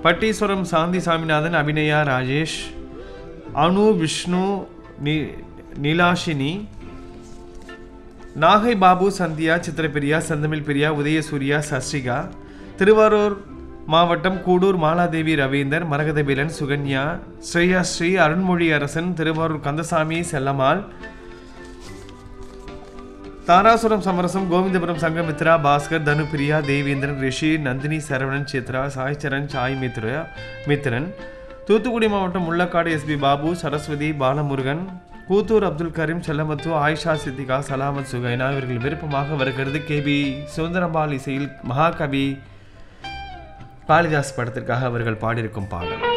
பட்டீஸ்வரம் சாந்தி சாமிநாதன் அபிநயா ராஜேஷ் அனு விஷ்ணு நி நிலாஷினி நாகை பாபு சந்தியா சித்திரபிரியா செந்தமிழ் பிரியா உதயசூர்யா சஸ்ரிகா திருவாரூர் மாவட்டம் கூடூர் மாலாதேவி ரவீந்தர் மரகதபீலன் சுகன்யா ஸ்ரேயா ஸ்ரீ அருண்மொழி அரசன் திருவாரூர் கந்தசாமி செல்லம்மாள் தாராசுரம் சமரசம் கோவிந்தபுரம் சங்கமித்ரா பாஸ்கர் தனுப்பிரியா தேவேந்திரன் ரிஷி நந்தினி சரவணன் சித்ரா சாய்ச்சரன் சாய் மித்ரா மித்ரன் தூத்துக்குடி மாவட்டம் முள்ளக்காடு எஸ்பி பாபு சரஸ்வதி பாலமுருகன் கூத்தூர் அப்துல் கரீம் செல்லமத்து ஆயிஷா சித்திகா சலாமத் சுகைனா இவர்கள் விருப்பமாக வருகிறது கேபி சுதந்திரபால் இசையில் மகாகவி காளிதாஸ் படத்திற்காக அவர்கள் பாடியிருக்கும் பாடல்